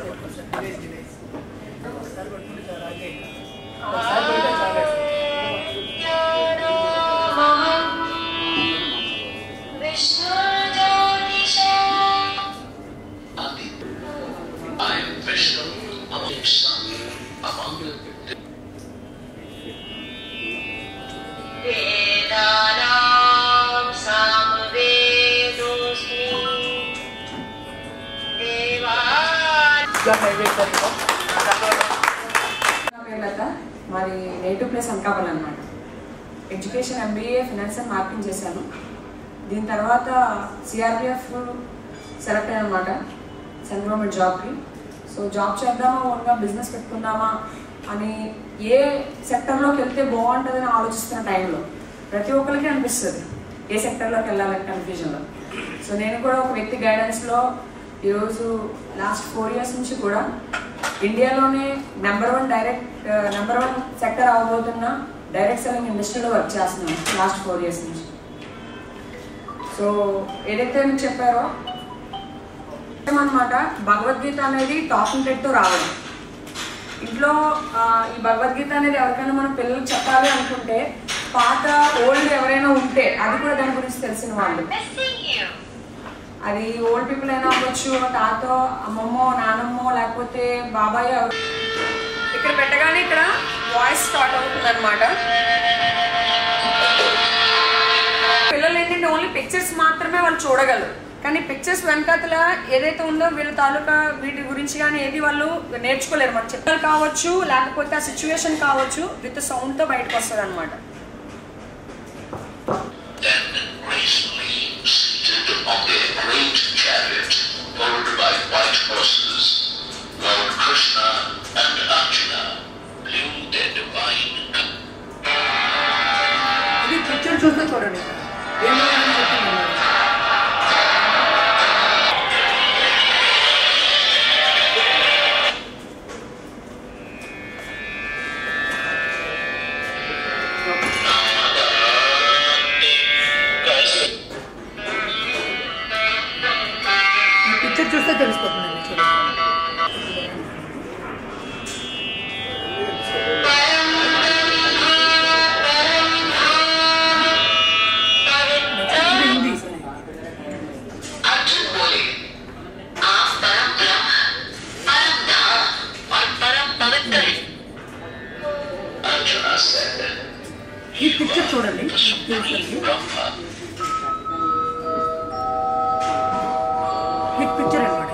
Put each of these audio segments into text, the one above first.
Village village ఒకసారి పట్టుకుంటే చాలా రాగే ఒకసారి పడితే చాలా I am Vishnu, among sun, among the वेदानां सामवेदोऽस्मि देवानां ఇంకా నైవేద్యంలో నా పేరు లత మాది నేటివ్ ప్లేస్ అనకాపల్లి అనమాట education MBA finance and marketing చేశాను దీని తర్వాత సిఆర్పిఎఫ్ సెలెక్ట్ అయ్యాను అనమాట సెంట్రల్ గవర్నమెంట్ జాబ్కి సో జాబ్ చేద్దామా ఓన్గా బిజినెస్ పెట్టుకుందామా అని ఏ సెక్టర్లోకి వెళ్తే బాగుంటుందని ఆలోచిస్తున్న టైంలో ప్రతి ఒక్కరికి అనిపిస్తుంది ఏ సెక్టర్లోకి వెళ్ళాలని కన్ఫ్యూజన్లో సో నేను కూడా ఒక వ్యక్తి గైడెన్స్లో ఈరోజు లాస్ట్ ఫోర్ ఇయర్స్ నుంచి కూడా ఇండియాలోనే number one direct number one sector అవబోతున్న డైరెక్ట్ సెల్లింగ్ ఇండస్ట్రీలో వర్క్ చేస్తున్నాను లాస్ట్ ఫోర్ ఇయర్స్ నుంచి సో ఏదైతే మీరు చెప్పారో అనమాట భగవద్గీత అనేది టాకింగ్ తో రావడం ఇంట్లో ఆ, ఈ భగవద్గీత అనేది ఎవరికైనా మనం పిల్లలకు చెప్పాలి అనుకుంటే పాత ఓల్డ్ ఎవరైనా ఉంటే అది కూడా దాని గురించి తెలిసిన వాళ్ళు missing you. అది ఓల్డ్ పీపుల్ అయినా అవ్వచ్చు తాతో అమ్మమ్మో నానమ్మో లేకపోతే బాబాయ్ అవ్వ- ఇక్కడ పెట్టగానే ఇక్కడ వాయిస్ స్టార్ట్ అవుతుంది అనమాట పిల్లలు ఏంటంటే ఓన్లీ పిక్చర్స్ మాత్రమే వాళ్ళు చూడగలరు కానీ పిక్చర్స్ వెనకాతల ఏదైతే ఉందో వీళ్ళ తాలూకా వీటి గురించి కానీ ఏది వాళ్ళు నేర్చుకోలేరు మనం చెప్పాలి కావచ్చు లేకపోతే ఆ సిచ్యువేషన్ కావచ్చు విత్ సౌండ్తో బయటకు వస్తుంది అనమాట then gracefully seated on their great chariot, pulled by white horses, Lord Krishna and Arjuna blew their divine ఇది పిక్చర్ చూస్తే చూడండి ఏమో అని చెప్తున్నాను ఈ పిక్చర్ చూస్తే తెలిసిపోతుందండి చూడండి ఇది హిందీ Arjun बोले आप परम ब्रह्म परम धाम और परम पवित्र हैं Arjuna said, ఈ పిక్చర్ చూడండి the supreme Brahma మీకు పిక్చర్ అనమాట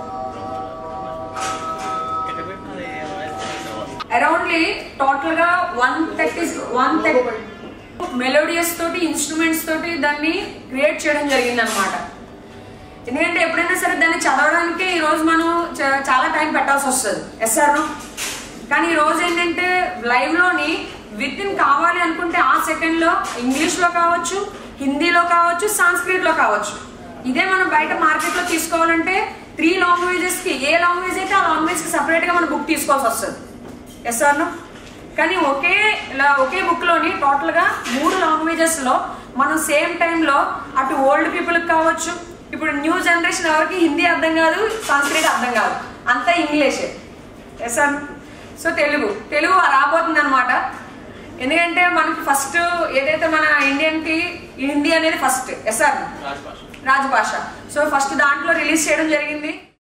అరౌండ్లీ టోటల్ గా one thirty one thirty melodious తోటి ఇన్స్ట్రుమెంట్స్ తోటి దాన్ని క్రియేట్ చేయడం జరిగింది అనమాట ఎందుకంటే ఎప్పుడైనా సరే దాన్ని చదవడానికి ఈ రోజు మనం చ- చాలా టైం పెట్టాల్సి వస్తుంది ఎస్ఆర్ కానీ ఈ రోజు ఏంటంటే లైవ్ లోని విత్ ఇన్ కావాలి అనుకుంటే ఆ సెకండ్ లో ఇంగ్లీష్ లో కావచ్చు హిందీలో కావచ్చు సాంస్క్రిట్ లో కావచ్చు ఇదే మనం బయట మార్కెట్ లో తీసుకోవాలంటే త్రీ లాంగ్వేజెస్ కి ఏ లాంగ్వేజ్ అయితే ఆ లాంగ్వేజ్ కి సపరేట్ గా మనం బుక్ తీసుకోవాల్సి వస్తుంది ఎస్ సార్ కానీ ఒకే ఇలా ఒకే బుక్ లోని టోటల్ గా మూడు లాంగ్వేజెస్ లో మనం సేమ్ టైంలో అటు ఓల్డ్ పీపుల్ కావచ్చు ఇప్పుడు న్యూ జనరేషన్ ఎవరికి హిందీ అర్థం కాదు సంస్కృత అర్థం కాదు అంతా ఇంగ్లీషే yes sir so Telugu Telugu రాబోతుంది అనమాట ఎందుకంటే మనకి ఫస్ట్ ఏదైతే మన ఇండియన్ కి హిందీ అనేది ఫస్ట్ ఎస్ సార్ రాజభాష సో ఫస్ట్ దాంట్లో రిలీజ్ చేయడం జరిగింది